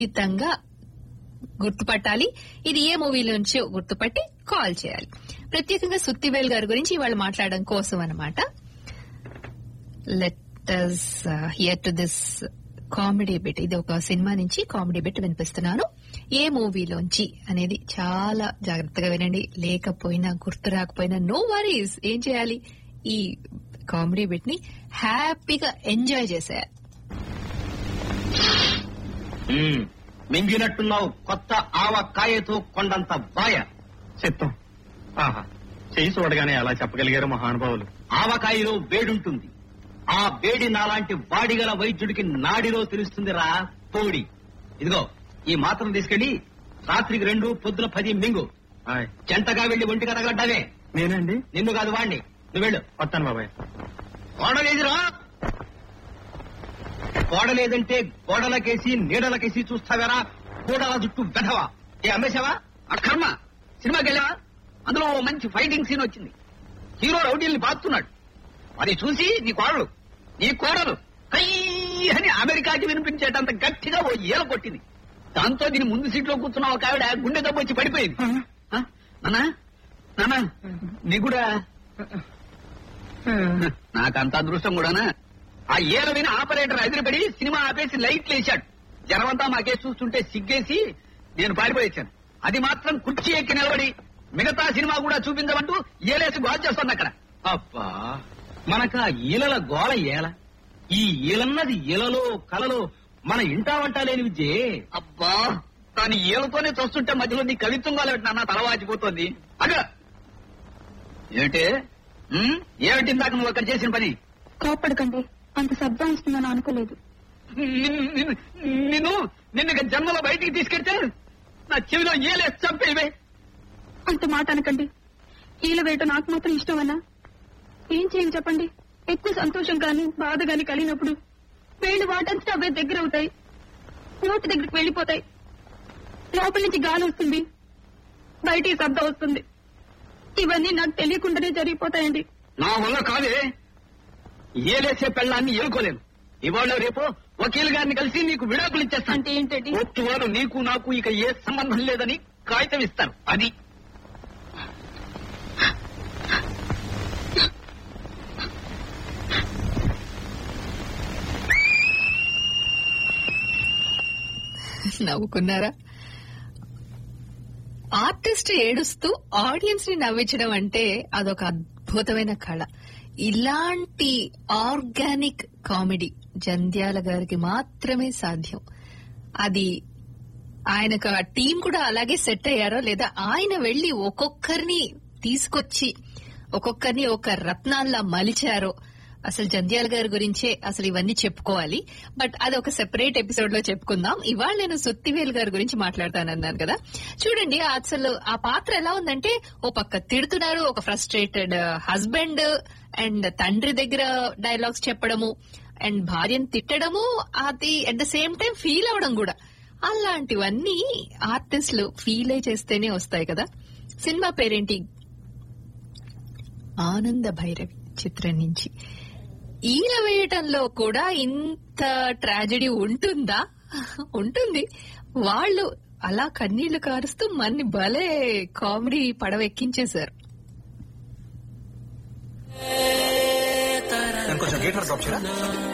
ఖచ్చితంగా గుర్తుపట్టాలి ఇది ఏ మూవీలో నుంచో గుర్తుపట్టి కాల్ చేయాలి ప్రత్యేకంగా సుత్తివేల్ గారి గురించి ఇవాళ మాట్లాడడం కోసం అనమాట let hear to this comedy bit ఇది ఒక సినిమా నుంచి కామెడీ బిట్ వినిపిస్తున్నాను ఏ మూవీలోంచి అనేది చాలా జాగ్రత్తగా వినండి లేకపోయినా గుర్తు రాకపోయినా నో వరీస్ ఏం చేయాలి ఈ కామెడీ బిట్ ని హ్యాపీగా ఎంజాయ్ చేసేయాలి మ్మ్. మింగినట్టున్నావు కొత్త ఆవకాయతో కొండంత బాయ చిత్తం ఆహా చేయి చూడగానే అలా చెప్పగలిగారు మహానుభావులు ఆవకాయలో వేడుంటుంది ఆ వేడి నాలాంటి వాడిగల వైద్యుడికి నాడిలో తెలుస్తుంది రా తోడి ఇదిగో ఈ మాత్రం తీసుకెళ్లి రాత్రికి రెండు పొద్దున పది మింగు ఆయ్. చెంటగా వెళ్లి ఒంటిగా తగలడ్డావే నేనండి నిన్ను కాదు వాణ్ణి నువ్వు వెళ్ళు వస్తాను బాబాయ్ గోడలేదురా గోడలేదంటే గోడలకేసి నీడలకేసి చూస్తావేరా గోడల జుట్టు వెధవా ఏ అమ్మేశావా ఆ కర్మ సినిమాకి వెళ్ళావా అందులో ఓ మంచి ఫైటింగ్ సీన్ వచ్చింది హీరో రౌడీల్ని బాస్తున్నాడు అది చూసి నీ కోడలు నీ కోడలు కై అని అమెరికాకి వినిపించేటంత గట్టిగా ఓ ఈల కొట్టింది దాంతో దీని ముందు సీట్లో కూర్చున్న ఒక ఆవిడ గుండె దెబ్బ వచ్చి పడిపోయింది ఆ? నాన్నా నాన్నా నీ కూడా నాకంత అదృష్టం కూడానా ఆ ఏల విని ఆపరేటర్ ఎదిరిపడి సినిమా ఆపేసి లైట్లు వేశాడు జనమంతా మాకే చూస్తుంటే సిగ్గేసి నేను పారిపోయించాను అది మాత్రం కుర్చీ ఎక్కి నిలబడి మిగతా సినిమా కూడా చూపించమంటూ ఏలేసి గోల్ చేస్తుంది అక్కడ అబ్బా మనకు ఆ ఈలల గోల ఏల ఈ ఈలన్నది ఈలలో కలలో మన ఇంటా వంట లేని విద్యే అబ్బా దాని ఈలతోనే చూస్తుంటే మధ్యలో నీ కవిత్వం కాలేటి నాన్న తల వాచిపోతోంది అగ ఏమిటే ఉమ్? ఏమిటి ఇందాక నువ్వు అక్కడ చేసిన పని కోపడకండి అంత శబ్దం వస్తుందని అనుకోలేదు నిన్ను నిన్ను- నిన్ను నిన్ను ఇక జన్మలో బయటికి తీసుకెళ్తే నా చెవిలో ఏలేసి చంపేవే అంత మాట అనకండి ఈల వేయటం నాకు మాత్రం ఇష్టమన్నా ఏం చేయను చెప్పండి ఎక్కువ సంతోషం గాని బాధ గాని కలిగినప్పుడు వేళ్ళు వాటంతటా అవే దగ్గర అవుతాయి నోటి దగ్గరికి వెళ్ళిపోతాయి లోపల నుంచి గాలి వస్తుంది బయటికి శబ్దం వస్తుంది ఇవన్నీ నాకు తెలియకుండానే జరిగిపోతాయండి నా వల్ల కాదే ఏలేసే పెళ్ళాన్ని ఏలుకోలేను ఇవాళ రేపు వకీల్ గారిని కలిసి నీకు విడాకులు ఇచ్చేస్తాను అంటే ఏంటండి ఒట్టువారు నీకు నాకు ఇక ఏ సంబంధం లేదని కాగితం ఇస్తారు అది నవ్వుకున్నారా ఆర్టిస్ట్ ఏడుస్తూ ఆడియన్స్ ని నవ్వించడం అంటే అదొక అద్భుతమైన కళ ఇలాంటి ఆర్గానిక్ కామెడీ జంధ్యాల గారికి మాత్రమే సాధ్యం అది ఆయనకు ఆ టీం కూడా అలాగే సెట్ అయ్యారో లేదా ఆయన వెళ్లి ఒక్కొక్కరిని తీసుకొచ్చి ఒక్కొక్కరిని ఒక రత్నాల్లా మలిచారో అసలు జంధ్యాల గారి గురించే అసలు ఇవన్నీ చెప్పుకోవాలి బట్ అది ఒక సెపరేట్ ఎపిసోడ్ లో చెప్పుకుందాం ఇవాళ నేను సుత్తివేల్ గారి గురించి మాట్లాడతానన్నాను కదా చూడండి అసలు ఆ పాత్ర ఎలా ఉందంటే ఓ పక్క తిడుతున్నారు ఒక ఫ్రస్ట్రేటెడ్ హస్బెండ్ అండ్ తండ్రి దగ్గర డైలాగ్స్ చెప్పడము అండ్ భార్యను తిట్టడము అది at the same time feel అవడం కూడా అలాంటివన్నీ ఆర్టిస్టులు ఫీల్ అయి చేస్తేనే వస్తాయి కదా సినిమా పేరేంటి ఆనంద భైరవి చిత్రం నుంచి ఈల వేయటంలో కూడా ఇంత ట్రాజడీ ఉంటుందా ఉంటుంది వాళ్ళు అలా కన్నీళ్లు కారుస్తూ మన్ని భలే కామెడీ పడవ ఎక్కించేశారు కొంచెం గేటర్ డ్రాప్ చేయరా